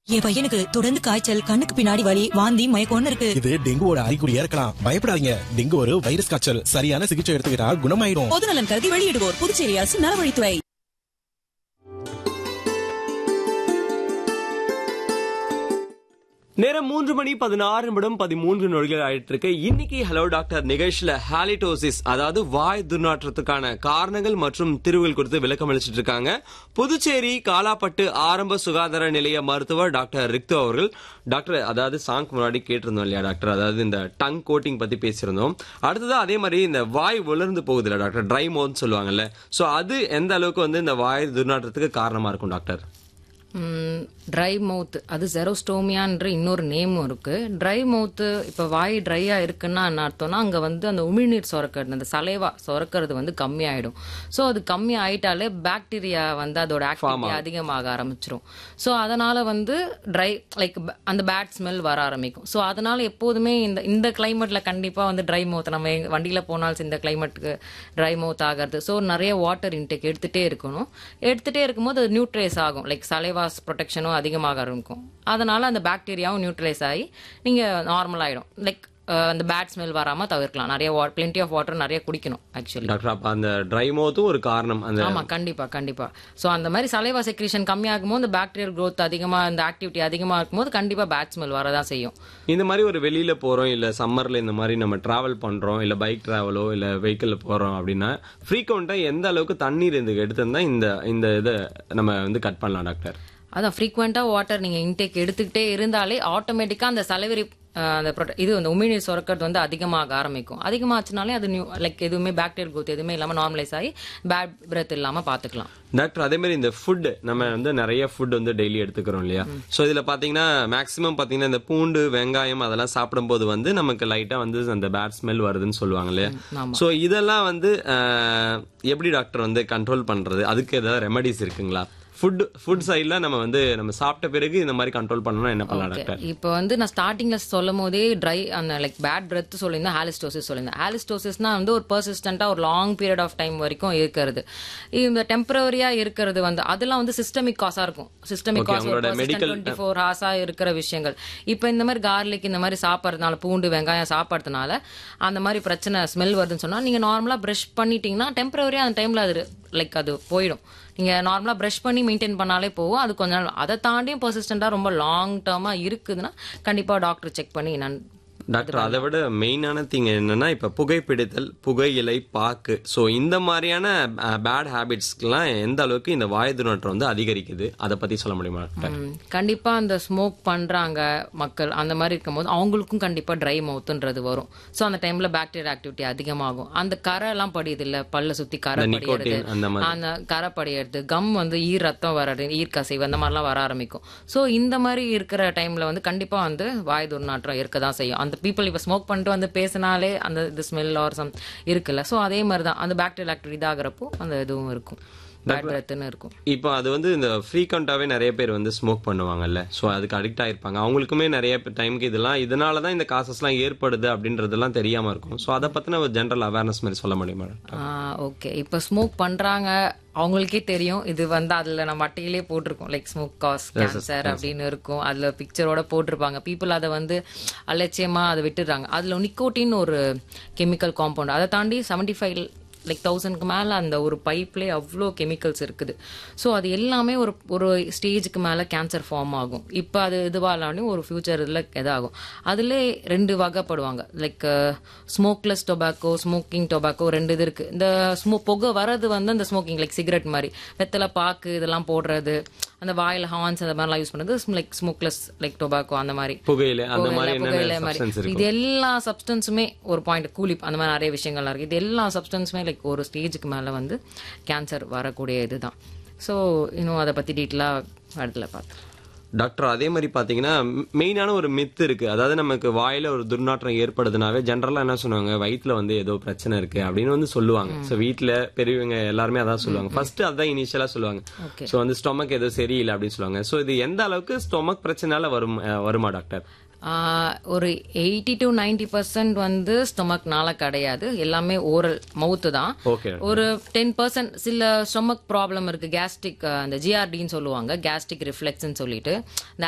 என் பையனுக்கு தொடர்ந்து காய்ச்சல் கண்ணுக்கு பின்னாடி வலி வாந்தி மயக்கம்னு இருக்கு இது டெங்குவோட அறிகுறியா இருக்கலாம் பயப்படாதீங்க டெங்கு ஒரு வைரஸ் காய்ச்சல் சரியான சிகிச்சை எடுத்துக்கிட்டா குணமாயிடும் பொது நலன் கருதி வெளியிடுவோர் புதுச்சேரி அரசு நலவழித்துறை நேரம் மூன்று மணி பதினாறு நிமிடம் பதிமூன்று நொடிகள் ஆயிட்டு இருக்கு இன்னைக்கு ஹலோ டாக்டர் நிகழ்ச்சியில ஹாலிடோசிஸ் அதாவது வாய் துர்நாற்றத்துக்கான காரணங்கள் மற்றும் திருவுகள் குறித்து விளக்கம் அளிச்சிட்டு இருக்காங்க புதுச்சேரி காலாப்பட்டு ஆரம்ப சுகாதார நிலைய மருத்துவர் டாக்டர் ரிக்து அவர்கள் டாக்டர் அதாவது சாங்க் முன்னாடி கேட்டிருந்தோம் இல்லையா டாக்டர் அதாவது இந்த டங் கோட்டிங் பத்தி பேசியிருந்தோம் அடுத்ததா அதே மாதிரி இந்த வாய் உலர்ந்து போகுது இல்ல டாக்டர் ட்ரை மவுத் சொல்லுவாங்கல்ல சோ அது எந்த அளவுக்கு வந்து இந்த வாய் துர்நாற்றத்துக்கு காரணமா இருக்கும் டாக்டர் ட்ரை மவுத் அது ஜெரோஸ்டோமியான்ற இன்னொரு நேமும் இருக்கு ட்ரை மவுத் இப்போ வாய் ட்ரையா இருக்குன்னா என்ன அர்த்தம்னா அங்க வந்து அந்த உமிழ்நீர் சுரக்கிறது அந்த சலைவா சுரக்கிறது வந்து கம்மியாயிடும் ஸோ அது கம்மி ஆயிட்டாலே பாக்டீரியா வந்து அதோட ஆக்டிவிட்டி அதிகமாக ஆரம்பிச்சிரும் ஸோ அதனால வந்து ட்ரை லைக் அந்த பேட் ஸ்மெல் வர ஆரம்பிக்கும் ஸோ அதனால எப்போதுமே இந்த இந்த கிளைமேட்ல கண்டிப்பா வந்து ட்ரை மவுத் நம்ம எங்க வண்டியில போனாலும் இந்த கிளைமேட்டுக்கு ட்ரை மவுத் ஆகிறது ஸோ நிறைய வாட்டர் இன்டேக் எடுத்துட்டே இருக்கணும் எடுத்துட்டே இருக்கும்போது அது நியூட்ரலைஸ் ஆகும் லைக் சலைவாஸ் ப்ரொடெக்ஷனும் அதிகமாக இருக்கும் அதனால அந்த பாக்டீரியாவும் நியூட்ரலைஸ் ஆகி நீங்க நார்மல் ஆயிடும் லைக் அந்த பேட் ஸ்மெல் வராம தவிர்க்கலாம் நிறைய பிளென்டி ஆஃப் வாட்டர் நிறைய குடிக்கணும் ஆக்சுவலி டாக்டர் அப்ப அந்த ட்ரை மவுத்தும் ஒரு காரணம் அந்த ஆமா கண்டிப்பா கண்டிப்பா சோ அந்த மாதிரி சலைவா செக்ரேஷன் கம்மியாகும் போது இந்த பாக்டீரியல் growth அதிகமா இந்த ஆக்டிவிட்டி அதிகமா இருக்கும்போது கண்டிப்பா பேட் ஸ்மெல் வரதான் செய்யும் இந்த மாதிரி ஒரு வெளியில போறோம் இல்ல சம்மர்ல இந்த மாதிரி நம்ம டிராவல் பண்றோம் இல்ல பைக் டிராவலோ இல்ல வெஹிக்கிள்ல போறோம் அப்படின்னா ஃப்ரீக்வெண்டா எந்த அளவுக்கு தண்ணீர் இந்த எடுத்திருந்தா இந்த இந்த இதை நம்ம வந்து கட் பண்ணலாம் டாக்டர் அதான் ஃப்ரீக்வெண்டா வாட்டர் நீங்க இன்டேக் எடுத்துக்கிட்டே இருந்தாலே ஆட்டோமேட்டிக்கா அந்த சலவரி அந்த prote- இது அந்த உமிழ்நீர் சுரக்கிறது வந்து அதிகமாக ஆரம்பிக்கும் அதிகமாச்சுனாலே அது நியூ லைக் எதுவுமே பாக்டீரியல் growth எதுவுமே இல்லாம நார்மலைஸ் ஆகி பேட் பிரெத் இல்லாம பாத்துக்கலாம் டாக்டர் அதே மாதிரி இந்த ஃபுட் நம்ம வந்து நிறைய ஃபுட் வந்து டெய்லி எடுத்துக்கிறோம் இல்லையா சோ இதுல பாத்தீங்கன்னா மேக்ஸிமம் பாத்தீங்கன்னா இந்த பூண்டு வெங்காயம் அதெல்லாம் சாப்பிடும்போது வந்து நமக்கு லைட்டா வந்து அந்த பேட் ஸ்மெல் வருதுன்னு சொல்லுவாங்க இல்லையா ஆமா. சோ இதெல்லாம் வந்து அஹ், எப்படி டாக்டர் வந்து கண்ட்ரோல் பண்றது அதுக்கு ஏதாவது ரெமடிஸ் இருக்குங்களா ஃபுட் ஃபுட் சைட்ல நம்ம வந்து நம்ம சாப்பிட்ட பிறகு இந்த மாதிரி கண்ட்ரோல் பண்ணணும்னா என்ன பண்ணலாம் டாக்டர் இப்போ வந்து நான் ஸ்டார்டிங்ல சொல்லும் போதே ட்ரை அந்த லைக் பேட் பிரெத் சொல்லியிருந்தேன் ஹாலிஸ்டோசிஸ் சொல்லியிருந்தேன் ஹாலிஸ்டோசிஸ்னா வந்து ஒரு பர்சிஸ்டண்டா ஒரு லாங் பீரியட் ஆஃப் டைம் வரைக்கும் இருக்கிறது இந்த டெம்பரரியா இருக்கிறது வந்து அதெல்லாம் வந்து சிஸ்டமிக் காசா இருக்கும் சிஸ்டமிக் Okay, காஸ் உங்களோட medical- டுவெண்ட்டி ஃபோர் ஹார்ஸா இருக்கிற விஷயங்கள் இப்போ இந்த மாதிரி கார்லிக் இந்த மாதிரி சாப்பிட்றதுனால பூண்டு வெங்காயம் சாப்பிட்றதுனால அந்த மாதிரி பிரச்சனை ஸ்மெல் வருதுன்னு சொன்னா நீங்க நார்மலா ப்ரஷ் பண்ணிட்டீங்கன்னா டெம்பரரியா அந்த டைம்ல அது லைக் அது போயிடும் நீங்க நார்மலா ப்ரஷ் பண்ணி மெயின்டைன் பண்ணாலே போகும் அது கொஞ்ச நாள் அதை தாண்டியும் பர்சிஸ்டண்டா ரொம்ப லாங் டேர்மா இருக்குதுன்னா கண்டிப்பா டாக்டர் செக் பண்ணி நான் டாக்டர் அதை விட மெயினான திங் என்னன்னா இப்ப புகைப்பிடித்தல் புகையிலை பாக்கு சோ இந்த மாதிரியான பேட் ஹேபிட்ஸ்க்குலாம் எந்த அளவுக்கு இந்த வாயு துர்நாற்றம் வந்து அதிகரிக்குது அதை பத்தி சொல்ல முடியுமா டாக்டர் ம், கண்டிப்பா அந்த ஸ்மோக் பண்றாங்க மக்கள் அந்த மாதிரி இருக்கும்போது அவங்களுக்கும் கண்டிப்பா ட்ரை மவுத்ன்றது வரும் சோ அந்த டைம்ல பாக்டீரியா ஆக்டிவிட்டி அதிகமாகும் அந்த கரை எல்லாம் படியுது இல்ல பல்ல சுத்தி கரை இந்த படியிறது nicotine அந்த மாதிரி. அந்த கரை படியிறது கம் வந்து ஈர் ரத்தம் வர்றது ஈர் கசைவு அந்த மாதிரிலாம் வர ஆரம்பிக்கும் சோ இந்த மாதிரி இருக்கிற டைம்ல வந்து கண்டிப்பா வந்து வாய் துர்நாற்றம் இருக்க தான் செய்யும் அந்த பீப்புள் இப்ப ஸ்மோக் பண்ணிட்டு வந்து பேசினாலே அந்த இது ஸ்மெல் ஆர் சம் இருக்குல்ல சோ அதே மாதிரி தான் அந்த பாக்டீரியல் ஆக்டிவிட்டி இதாகிறப்போ அந்த இதுவும் இருக்கும் பேட் பிரெத்துன்னு இருக்கும் இப்போ அது வந்து இந்த ஃப்ரீக்வெண்ட்டாவே நிறைய பேர் வந்து ஸ்மோக் பண்ணுவாங்கல்ல சோ அதுக்கு அடிக்ட் ஆயிருப்பாங்க அவங்களுக்குமே நிறைய டைமுக்கு இதெல்லாம் இதனால தான் இந்த காசஸ்லாம் ஏற்படுது அப்படின்றதெல்லாம் தெரியாம இருக்கும் சோ அதை பத்தின ஒரு ஜென்ரல் அவேர்னஸ் மாதிரி சொல்ல முடியுமா டாக்டர் ஓகே இப்போ ஸ்மோக் பண்றாங்க அவங்களுக்கே தெரியும் இது வந்து அதுல நம்ம அட்டையிலே போட்டிருக்கோம் லைக் ஸ்மோக் காஸ் கேன்சர் அப்படின்னு இருக்கும் அதுல பிக்சரோட போட்டிருப்பாங்க பீப்புள் அதை வந்து அலட்சியமா அதை விட்டுடுறாங்க அதுல நிக்கோட்டின் ஒரு கெமிக்கல் காம்பவுண்ட் அதை தாண்டி செவன்டி ஃபைவ் லைக் தௌசண்ட்க்கு மேலே அந்த ஒரு பைப்லேயே அவ்வளோ கெமிக்கல்ஸ் இருக்குது ஸோ அது எல்லாமே ஒரு ஒரு ஸ்டேஜுக்கு மேலே கேன்சர் ஃபார்ம் ஆகும் இப்போ அது இதுவாகலான்னு ஒரு ஃபியூச்சர் இதில் இதாகும் அதிலே ரெண்டு வகைப்படுவாங்க like smokeless tobacco smoking tobacco ரெண்டு இது இருக்குது இந்த ஸ்மோ புகை வர்றது வந்து அந்த ஸ்மோக்கிங் லைக் சிகரெட் மாதிரி வெத்தலை பாக்கு இதெல்லாம் போடுறது அந்த வாயில் ஹார்ன்ஸ் அந்த மாதிரிலாம் யூஸ் பண்ணுறது லைக் ஸ்மோக்லெஸ் லைக் டொபாக்கோ அந்த மாதிரி புகையில அந்த மாதிரி புகையில, புகையில என்னென்ன மாதிரி. சப்ஸ்டன்ஸ் இது இருக்கு எல்லா சப்ஸ்டன்ஸுமே ஒரு பாயிண்ட் கூலிப் அந்த மாதிரி நிறைய விஷயங்கள்லாம் இருக்கு இது எல்லா சப்ஸ்டன்ஸுமே லைக் ஒரு ஸ்டேஜுக்கு மேல வந்து கேன்சர் வரக்கூடிய இதுதான் ஸோ இன்னும் அதை பத்தி டீட்டெயிலாக இடத்துல பார்த்து டாக்டர் அதே மாதிரி பாத்தீங்கன்னா மெயினான ஒரு மித்து இருக்கு அதாவது நமக்கு வாயில ஒரு துர்நாற்றம் ஏற்படுதுனாவே ஜென்ரலா என்ன சொல்லுவாங்க வயித்துல வந்து ஏதோ பிரச்சனை இருக்கு அப்படின்னு வந்து சொல்லுவாங்க சோ வீட்ல பெரியவங்க எல்லாருமே அதான் சொல்லுவாங்க ஃபர்ஸ்ட் அதான் இனிஷியலா சொல்லுவாங்க சோ வந்து ஸ்டொமக் ஏதோ சரியில்லை அப்படின்னு சொல்லுவாங்க சோ இது எந்த அளவுக்கு ஸ்டொமக் பிரச்சனால வரும் அஹ், வருமா டாக்டர் ஆஹ் ஒரு எயிட்டி டு நைன்டி பர்சன்ட் வந்து ஸ்டொமக்னால கிடையாது எல்லாமே ஓரல் மவுத்து தான் ஓகே ஒரு டென் பர்சன்ட் சில ஸ்டொமக் ப்ராப்ளம் இருக்கு கேஸ்ட்ரிக் அந்த ஜிஆர்டின்னு சொல்லுவாங்க கேஸ்ட்ரிக் ரிஃப்ளெக்ஸ்ன்னு சொல்லிட்டு இந்த